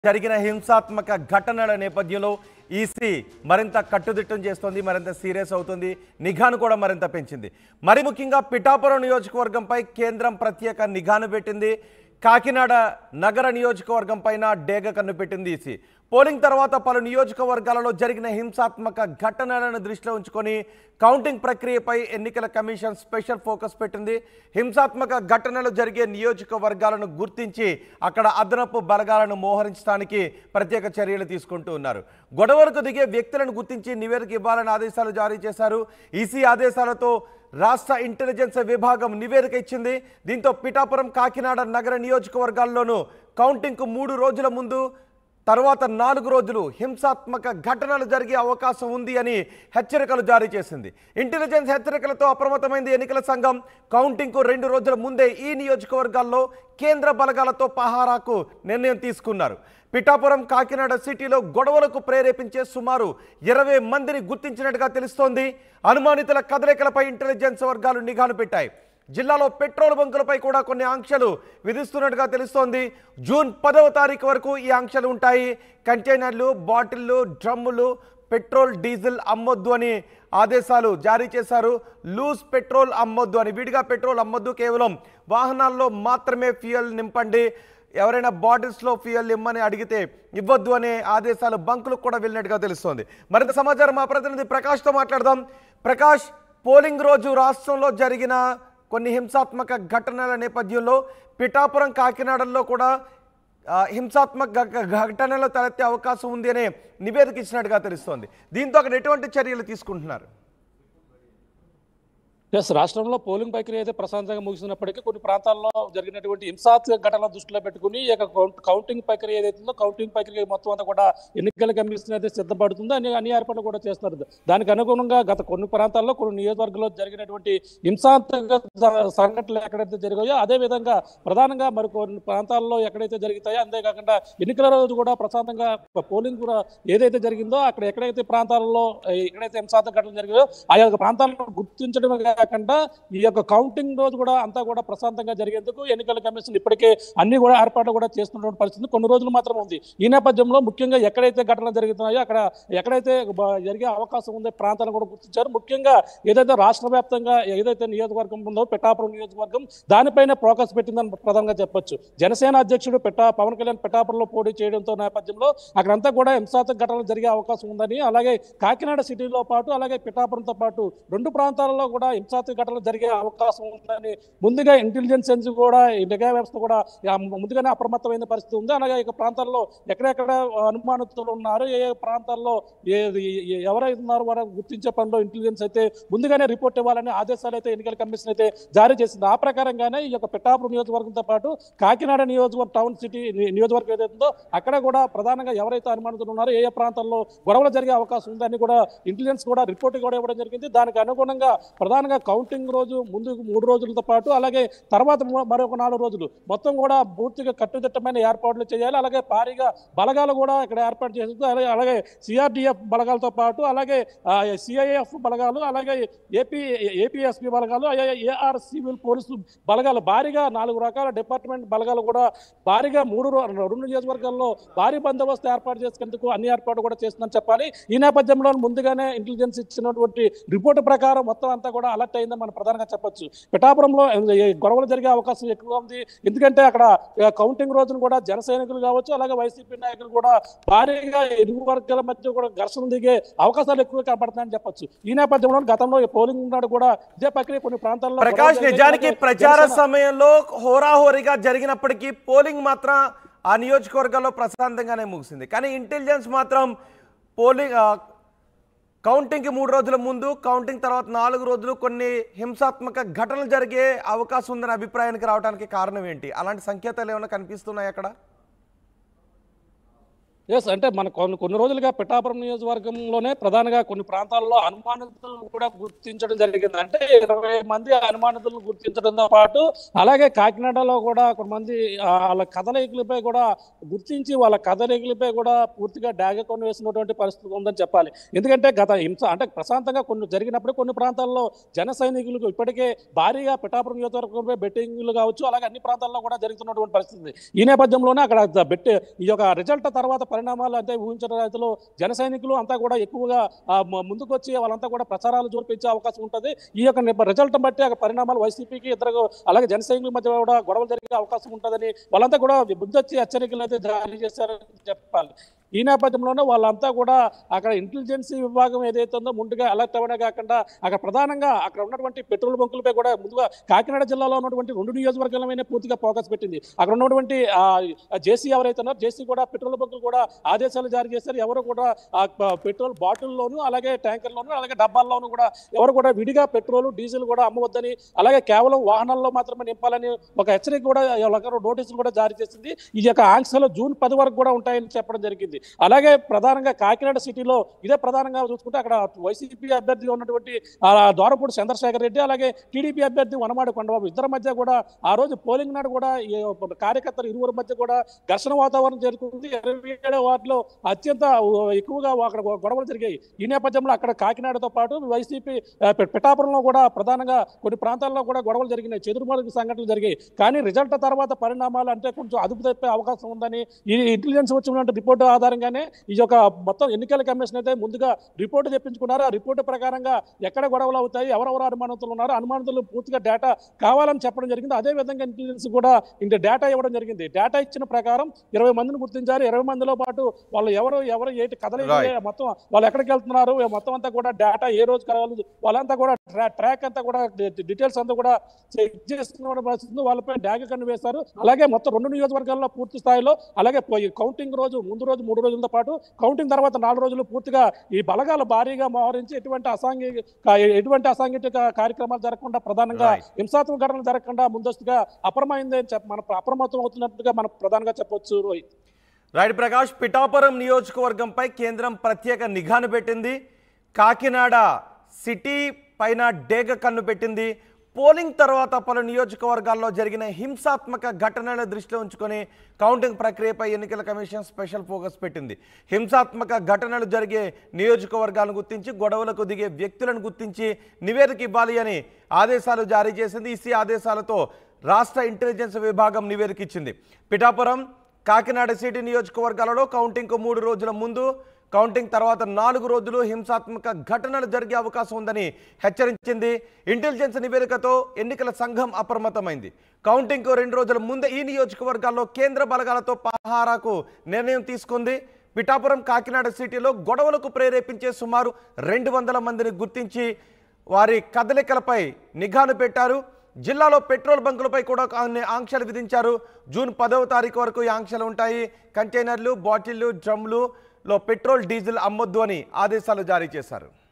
జరిగిన హింసాత్మక ఘటనల నేపథ్యంలో ఈసీ మరింత కట్టుదిట్టం చేస్తోంది మరింత సీరియస్ అవుతుంది నిఘాను కూడా మరింత పెంచింది మరి ముఖ్యంగా పిఠాపురం నియోజకవర్గంపై కేంద్రం ప్రత్యేక నిఘాను పెట్టింది కాకినాడ నగర నియోజకవర్గం పైన డేగ కన్ను పెట్టింది ఈసీ పోలింగ్ తర్వాత పలు నియోజకవర్గాలలో జరిగిన హింసాత్మక ఘటనలను దృష్టిలో ఉంచుకొని కౌంటింగ్ ప్రక్రియపై ఎన్నికల కమిషన్ స్పెషల్ ఫోకస్ పెట్టింది హింసాత్మక ఘటనలు జరిగే నియోజకవర్గాలను గుర్తించి అక్కడ అదనపు బలగాలను మోహరించడానికి ప్రత్యేక చర్యలు తీసుకుంటూ ఉన్నారు గొడవలకు దిగే వ్యక్తులను గుర్తించి నివేదిక ఇవ్వాలని ఆదేశాలు జారీ చేశారు ఈసీ ఆదేశాలతో రాష్ట్ర ఇంటెలిజెన్స్ విభాగం నివేదిక ఇచ్చింది దీంతో పిఠాపురం కాకినాడ నగర నియోజకవర్గాల్లోనూ కౌంటింగ్కు మూడు రోజుల ముందు తర్వాత నాలుగు రోజులు హింసాత్మక ఘటనలు జరిగే అవకాశం ఉంది అని హెచ్చరికలు జారీ చేసింది ఇంటెలిజెన్స్ హెచ్చరికలతో అప్రమత్తమైంది ఎన్నికల సంఘం కౌంటింగ్కు రెండు రోజుల ముందే ఈ నియోజకవర్గాల్లో కేంద్ర బలగాలతో పహారాకు నిర్ణయం తీసుకున్నారు పిఠాపురం కాకినాడ సిటీలో గొడవలకు ప్రేరేపించే సుమారు ఇరవై మందిని గుర్తించినట్టుగా తెలుస్తోంది అనుమానితుల కదలికలపై ఇంటెలిజెన్స్ వర్గాలు నిఘాను పెట్టాయి జిల్లాలో పెట్రోల్ బంకులపై కూడా కొన్ని ఆంక్షలు విధిస్తున్నట్టుగా తెలుస్తోంది జూన్ పదవ తారీఖు వరకు ఈ ఆంక్షలు ఉంటాయి కంటైనర్లు బాటిళ్లు డ్రమ్ములు పెట్రోల్ డీజిల్ అమ్మొద్దు అని ఆదేశాలు జారీ చేశారు లూజ్ పెట్రోల్ అమ్మొద్దు అని విడిగా పెట్రోల్ అమ్మొద్దు కేవలం వాహనాల్లో మాత్రమే ఫ్యూయల్ నింపండి ఎవరైనా బాటిల్స్లో ఫ్యూయల్ ఇమ్మని అడిగితే ఇవ్వద్దు అనే ఆదేశాలు బంకులకు కూడా వెళ్ళినట్టుగా తెలుస్తోంది మరింత సమాచారం మా ప్రతినిధి ప్రకాష్తో మాట్లాడదాం ప్రకాష్ పోలింగ్ రోజు రాష్ట్రంలో జరిగిన కొన్ని హింసాత్మక ఘటనల నేపథ్యంలో పిఠాపురం కాకినాడల్లో కూడా ఆ, హింసాత్మక గ- గ- ఘటనలు తలెత్తే అవకాశం ఉంది అనే నివేదిక ఇచ్చినట్టుగా తెలుస్తోంది దీంతో అక్కడ ఎటువంటి చర్యలు తీసుకుంటున్నారు ఎస్ రాష్ట్రంలో పోలింగ్ ప్రక్రియ అయితే ప్రశాంతంగా ముగిసినప్పటికీ కొన్ని ప్రాంతాల్లో జరిగినటువంటి హింసాత్మక ఘటనల దృష్టిలో పెట్టుకుని ఈ యొక్క కౌంట్- కౌంటింగ్ ప్రక్రియ ఏదైతుందో కౌంటింగ్ ప్రక్రియ మొత్తం అంతా కూడా ఎన్నికల కమిషన్ అయితే సిద్ధపడుతుందో అన్ని అన్ని ఏర్పాట్లు కూడా చేస్తారు దానికి అనుగుణంగా గత కొన్ని ప్రాంతాల్లో కొన్ని నియోజకవర్గాల్లో జరిగినటువంటి హింసాత్మక జ- సంఘటనలు ఎక్కడైతే జరిగాయో అదే విధంగా ప్రధానంగా మరి కొన్ని ప్రాంతాల్లో ఎక్కడైతే జరుగుతాయో అంతేకాకుండా ఎన్నికల రోజు కూడా ప్రశాంతంగా పోలింగ్ కూడా ఏదైతే జరిగిందో అక్కడ ఎక్కడైతే ప్రాంతాల్లో ఏ, ఎక్కడైతే హింసాత్మక ఘటనలు జరిగాయో ఆ యొక్క ప్రాంతాలను గుర్తించడమే కాకుండా ఈ యొక్క కౌంటింగ్ రోజు కూడా అంతా కూడా ప్రశాంతంగా జరిగేందుకు ఎన్నికల కమిషన్ ఇప్పటికే అన్ని కూడా ఏర్పాట్లు కూడా చేస్తున్న పరిస్థితి కొన్ని రోజులు మాత్రం ఉంది ఈ నేపథ్యంలో ముఖ్యంగా ఎక్కడైతే ఘటనలు జరుగుతున్నాయో అక్కడ ఎక్కడైతే బ- జరిగే అవకాశం ఉందో ప్రాంతాలను కూడా గుర్తించారు ముఖ్యంగా ఏదైతే రాష్ట్ర వ్యాప్తంగా ఏదైతే నియోజకవర్గం ఉందో పిఠాపురం నియోజకవర్గం దానిపైన ఫోకస్ పెట్టిందని ప్రధానంగా చెప్పొచ్చు జనసేన అధ్యక్షుడు పెట్టా పవన్ కళ్యాణ్ పిఠాపురంలో పోటీ చేయడంతో నేపథ్యంలో అక్కడంతా కూడా హింసాత్మక ఘటనలు జరిగే అవకాశం ఉందని అలాగే కాకినాడ సిటీలో పాటు అలాగే పిఠాపురంతో పాటు రెండు ప్రాంతాలలో కూడా హింసాత్మక ఘటనలు జరిగే అవకాశం ఉందని ముందుగా ఇంటెలిజెన్స్ సెన్స్ కూడా ఈ నిఘా వ్యవస్థ కూడా ఆ ముందుగానే అప్రమత్తమైన పరిస్థితి ఉంది అలాగే ఈ ప్రాంతాల్లో ఎక్కడెక్కడ అనుమానితులు ఉన్నారు ఏ ఏ ప్రాంతాల్లో ఏ ఏ- ఎవరైతే ఉన్నారో వారు గుర్తించే పనిలో ఇంటెలిజెన్స్ అయితే ముందుగానే రిపోర్ట్ ఇవ్వాలని ఆదేశాలు అయితే ఎన్నికల కమిషన్ అయితే జారీ చేసింది ఆ ప్రకారంగానే ఈ యొక్క పిఠాపురం నియోజకవర్గంతో పాటు కాకినాడ నియోజకవర్గం టౌన్ సిటీ ని- నియోజకవర్గం ఏదైతే ఉందో అక్కడ కూడా ప్రధానంగా ఎవరైతే అనుమానితులు ఉన్నారో ఏ ఏ ప్రాంతాల్లో గొడవలు జరిగే అవకాశం ఉందని కూడా ఇంటెలిజెన్స్ కూడా రిపోర్ట్ కూడా ఇవ్వడం జరిగింది దానికి అనుగుణంగా ప్రధానంగా కౌంటింగ్ రోజు ముందు మూడు రోజులతో పాటు అలాగే తర్వాత మరో- మరొక నాలుగు రోజులు మొత్తం కూడా పూర్తిగా కట్టుదిట్టమైన ఏర్పాట్లు చేయాలి అలాగే భారీగా బలగాలు కూడా ఇక్కడ ఏర్పాటు చేసి అలాగే అలాగే సిఆర్డిఎఫ్ బలగాలతో పాటు అలాగే సిఐఎఫ్ బలగాలు అలాగే ఏపీ ఏపీఎస్పీ బలగాలు ఏఆర్ సివిల్ పోలీసు బలగాలు భారీగా నాలుగు రకాల డిపార్ట్మెంట్ బలగాలు కూడా భారీగా మూడు రో- రెండు నియోజకవర్గాల్లో భారీ బందోబస్తు ఏర్పాటు చేసుకునేందుకు అన్ని ఏర్పాటు కూడా చేస్తుందని చెప్పాలి ఈ నేపథ్యంలో ముందుగానే ఇంటెలిజెన్స్ ఇచ్చినటువంటి రిపోర్టు ప్రకారం మొత్తం అంతా కూడా అలర్ట్ అయిందని మనం ప్రధానంగా చెప్పొచ్చు పిఠాపురంలో ఏ గొడవలు జరిగే అవకాశం ఎక్కువగా ఉంది ఎందుకంటే అక్కడ ఆ, కౌంటింగ్ రోజున కూడా జన సైనికులు కావచ్చు అలాగే వైసీపీ నాయకులు కూడా భారీగా ఇరు వర్గాల మధ్య కూడా ఘర్షణ దిగే అవకాశాలు ఎక్కువ కనబడుతున్నాయని చెప్పొచ్చు ఈ నేపథ్యంలో గతంలో ఈ పోలింగ్ నాడు కూడా ఇదే ప్రక్రియ కొన్ని ప్రాంతాల్లో ప్రకాష్ గొడవలు జరిగాయి. నిజానికి అలాగే ప్రచార జనసేన- సమయంలో హోరాహోరీగా జరిగినప్పటికీ పోలింగ్ మాత్రం ఆ నియోజకవర్గాల్లో ప్రశాంతంగానే ముగిసింది కానీ ఇంటెలిజెన్స్ మాత్రం పోలింగ్ ఆ, కౌంటింగ్కి మూడు రోజుల ముందు కౌంటింగ్ తర్వాత నాలుగు రోజులు కొన్ని హింసాత్మక ఘటనలు జరిగే అవకాశం ఉందనే అభిప్రాయానికి రావడానికి కారణం ఏంటి అలాంటి సంకేతాలు ఏమైనా కనిపిస్తున్నాయి అక్కడ ఎస్ అంటే మన కొన్ని కొన్ని రోజులుగా పిఠాపురం నియోజకవర్గంలోనే ప్రధానంగా కొన్ని ప్రాంతాల్లో అనుమానితులను కూడా గుర్తించడం జరిగింది అంటే ఇరవై మంది అనుమానితులను గుర్తించడంతో పాటు అలాగే కాకినాడలో కూడా కొంతమంది ఆ, వాళ్ళ కథలేకులపై కూడా గుర్తించి వాళ్ళ కథలేకులపై కూడా పూర్తిగా డాగ కొని వేసినటువంటి పరిస్థితి ఉందని చెప్పాలి ఎందుకంటే గత హింస అంటే ప్రశాంతంగా కొన్ని జరిగినప్పుడు కొన్ని ప్రాంతాల్లో జన సైనికులకు ఇప్పటికే భారీగా పిఠాపురం నియోజకవర్గంపై బెట్టింగ్లు కావచ్చు అలాగే అన్ని ప్రాంతాల్లో కూడా జరుగుతున్నటువంటి పరిస్థితి ఉంది. ఈ నేపథ్యంలోనే అక్కడ బెట్ ఈ యొక్క రిజల్ట్ తర్వాత పరిణామాలు అంటే ఊహించిన రైతులు జన సైనికులు అంతా కూడా ఎక్కువగా ఆ, మ- ముందుకు వచ్చి వాళ్ళంతా కూడా ప్రచారాలు జోర్పించే అవకాశం ఉంటుంది ఈ యొక్క నిప- రిజల్ట్ బట్టి ఆ పరిణామాలు వైసీపీకి ఇద్దరు అలాగే జన సైనికుల మధ్య కూడా గొడవలు జరిగే అవకాశం ఉంటుందని వాళ్ళంతా కూడా బుద్ధి వచ్చి హెచ్చరికలు అయితే జారీ చేశారని చెప్పాలి ఈ నేపథ్యంలోనే వాళ్ళంతా కూడా అక్కడ ఇంటెలిజెన్స్ విభాగం ఏదైతే ఉందో ముందుగా అలర్ట్ అవ్వడమే కాకుండా అక్కడ ప్రధానంగా అక్కడ ఉన్నటువంటి పెట్రోల్ బంకులపై కూడా ముందుగా కాకినాడ జిల్లాలో ఉన్నటువంటి రెండు నియోజకవర్గాల మీద పూర్తిగా ఫోకస్ పెట్టింది అక్కడ ఉన్నటువంటి జేసీ ఎవరైతే ఉన్నారో జేసీ కూడా పెట్రోల్ బంకులు కూడా ఆదేశాలు జారీ చేశారు ఎవరు కూడా ఆ ప- పెట్రోల్ బాటిల్లోను అలాగే ట్యాంకర్లోను అలాగే డబ్బాల్లోనూ కూడా ఎవరు కూడా విడిగా పెట్రోల్ డీజిల్ కూడా అమ్మవద్దని అలాగే కేవలం వాహనాల్లో మాత్రమే నింపాలని ఒక హెచ్చరిక కూడా వాళ్ళకి నోటీసులు కూడా జారీ చేసింది ఈ యొక్క ఆంక్షలు జూన్ పది వరకు కూడా ఉంటాయని చెప్పడం జరిగింది అలాగే ప్రధానంగా కాకినాడ సిటీలో ఇదే ప్రధానంగా చూసుకుంటే అక్కడ వైసీపీ అభ్యర్థిగా ఉన్నటువంటి ఆ, ద్వారపూడి చంద్రశేఖర్ రెడ్డి అలాగే టీడీపీ అభ్యర్థి వనమాడి కొండబాబు ఇద్దరి మధ్య కూడా ఆ రోజు పోలింగ్ నాడు కూడా ఈ కార్యకర్తలు ఇరువురి మధ్య కూడా ఘర్షణ వాతావరణం జరుగుతుంది ఇరవై ఏడో వార్డులో అత్యంత ఎక్కువగా అక్కడ గొడవలు జరిగాయి ఈ నేపథ్యంలో అక్కడ కాకినాడతో పాటు వైసీపీ ఆ, పి- పిఠాపురంలో కూడా ప్రధానంగా కొన్ని ప్రాంతాల్లో కూడా గొడవలు జరిగినాయి చెదురుమరుగు సంఘటనలు జరిగాయి కానీ రిజల్ట్ తర్వాత పరిణామాలు అంటే కొంచెం అదుపు తప్పే అవకాశం ఉందని ఈ ఇంటెలిజెన్స్ వచ్చిన రిపోర్టు ఆధారంగానే ఈ యొక్క మొత్తం ఎన్నికల కమిషన్ అయితే ముందుగా రిపోర్టు తెప్పించుకున్నారు ఆ రిపోర్టు ప్రకారంగా ఎక్కడ గొడవలు అవుతాయి ఎవరెవరు అనుమానితులు ఉన్నారు అనుమానితులు పూర్తిగా డేటా కావాలని చెప్పడం జరిగింది అదే విధంగా ఇంటెలిజెన్స్ కూడా ఇంత డేటా ఇవ్వడం జరిగింది డేటా ఇచ్చిన ప్రకారం ఇరవై మందిని గుర్తించారు ఇరవై మందిలో పాటు వాళ్ళు ఎవరు ఎవరు ఏంటి కథలు Right. ఏంటి, మొత్తం వాళ్ళు ఎక్కడికి వెళ్తున్నారు మొత్తం అంతా కూడా డేటా ఏ రోజు కావాలి వాళ్ళంతా కూడా ట్రా- ట్రాక్ అంతా కూడా డి- డీటెయిల్స్ అంతా కూడా చెక్ చేసుకున్న పరిస్థితి వాళ్ళపై డాగ కన్ను వేశారు అలాగే మొత్తం రెండు నియోజకవర్గాల్లో పూర్తి స్థాయిలో అలాగే పోయి కౌంటింగ్ రోజు ముందు రోజు మూడు రోజులతో పాటు కౌంటింగ్ తర్వాత నాలుగు రోజులు పూర్తిగా ఈ బలగాలు భారీగా మోహరించి ఎటువంటి అసాంఘిక ఎటువంటి అసాంఘిక కార్యక్రమాలు జరగకుండా ప్రధానంగా Right. హింసాత్మక ఘటనలు జరగకుండా ముందస్తుగా అప్రమైంది అని చెప్ప మన అప్రమత్తం అవుతున్నట్టుగా మనం ప్రధానంగా చెప్పొచ్చు రోహిత్ రైట్ ప్రకాష్ పిఠాపురం నియోజకవర్గంపై కేంద్రం ప్రత్యేక నిఘాను పెట్టింది కాకినాడ సిటీ పైన డేగ కన్ను పెట్టింది పోలింగ్ తర్వాత పలు నియోజకవర్గాల్లో జరిగిన హింసాత్మక ఘటనల దృష్టిలో ఉంచుకొని కౌంటింగ్ ప్రక్రియపై ఎన్నికల కమిషన్ స్పెషల్ ఫోకస్ పెట్టింది హింసాత్మక ఘటనలు జరిగే నియోజకవర్గాలను గుర్తించి గొడవలకు దిగే వ్యక్తులను గుర్తించి నివేదిక ఇవ్వాలి అని ఆదేశాలు జారీ చేసింది ఈసీ ఆదేశాలతో రాష్ట్ర ఇంటెలిజెన్స్ విభాగం నివేదిక ఇచ్చింది పిఠాపురం కాకినాడ సిటీ నియోజకవర్గాలలో కౌంటింగ్కు మూడు రోజుల ముందు కౌంటింగ్ తర్వాత నాలుగు రోజులు హింసాత్మక ఘటనలు జరిగే అవకాశం ఉందని హెచ్చరించింది ఇంటెలిజెన్స్ నివేదికతో ఎన్నికల సంఘం అప్రమత్తమైంది కౌంటింగ్కు రెండు రోజుల ముందే ఈ నియోజకవర్గాల్లో కేంద్ర బలగాలతో పహారాకు నిర్ణయం తీసుకుంది పిఠాపురం కాకినాడ సిటీలో గొడవలకు ప్రేరేపించే సుమారు రెండు వందల మందిని గుర్తించి వారి కదలికలపై నిఘాను పెట్టారు జిల్లాలో పెట్రోల్ బంకులపై కూడా కొన్ని ఆంక్షలు విధించారు జూన్ పదవ తారీఖు వరకు ఈ ఆంక్షలు ఉంటాయి కంటైనర్లు బాటిళ్లు డ్రమ్లు లో పెట్రోల్ డీజిల్ అమ్మొద్దు అని ఆదేశాలు జారీ చేశారు